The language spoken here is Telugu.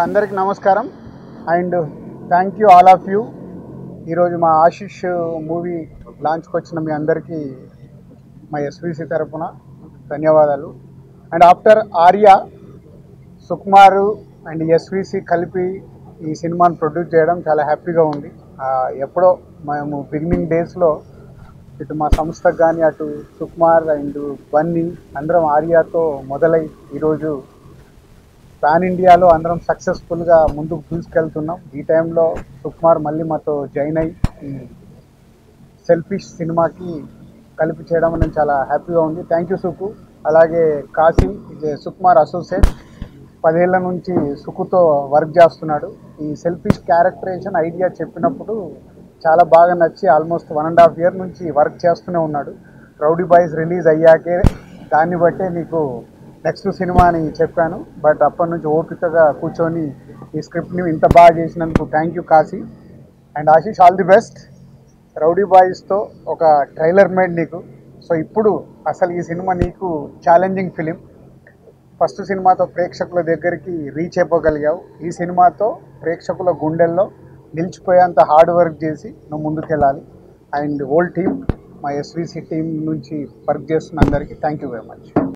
అందరికి నమస్కారం and thank you all of you ఈరోజు మా ఆశిష్ మూవీ లాంచ్కి వచ్చిన మీ అందరికీ మా ఎస్విసి తరపున ధన్యవాదాలు and after Arya Sukumar and SVC కలిపి ఈ సినిమాను ప్రొడ్యూస్ చేయడం చాలా హ్యాపీగా ఉంది ఆ, ఎప్పుడో మేము బిగినింగ్ డేస్లో ఇటు మా సంస్థకు కానీ అటు సుకుమార్ అండ్ బన్నీ అందరం ఆర్యాతో మొదలై ఈరోజు పాన్ ఇండియాలో అందరం సక్సెస్ఫుల్గా ముందుకు తీసుకెళ్తున్నాం ఈ టైంలో సుకుమార్ మళ్ళీ మాతో జాయిన్ అయ్యి ఈ సెల్ఫిష్ సినిమాకి కలిపి చేయడం నేను చాలా హ్యాపీగా ఉంది థ్యాంక్ యూ సుకు అలాగే కాసిం ఇది సుకుమార్ అసోసియేట్ పదేళ్ల నుంచి సుకుతో వర్క్ చేస్తున్నాడు ఈ సెల్ఫిష్ క్యారెక్టరేషన్ ఐడియా చెప్పినప్పుడు చాలా బాగా నచ్చి almost one and half year నుంచి వర్క్ చేస్తూనే ఉన్నాడు రౌడీ బాయ్స్ రిలీజ్ అయ్యాకే దాన్ని బట్టే నీకు నెక్స్ట్ సినిమా అని చెప్పాను బట్ అప్పటి నుంచి ఓపికగా కూర్చొని ఈ స్క్రిప్ట్ని ఇంత బాగా చేసినందుకు thank you Kashi and Ashish all the best Rowdy బాయ్స్తో ఒక ట్రైలర్ మేడ్ నీకు సో ఇప్పుడు అసలు ఈ సినిమా నీకు ఛాలెంజింగ్ ఫిలిం ఫస్ట్ సినిమాతో ప్రేక్షకుల దగ్గరికి రీచ్ అయిపోగలిగావు ఈ సినిమాతో ప్రేక్షకుల గుండెల్లో నిలిచిపోయేంత హార్డ్ వర్క్ చేసి నువ్వు ముందుకెళ్ళాలి అండ్ ఓల్డ్ టీమ్ మా ఎస్విసి టీం నుంచి వర్క్ చేస్తున్న అందరికీ థ్యాంక్ యూ వెరీ మచ్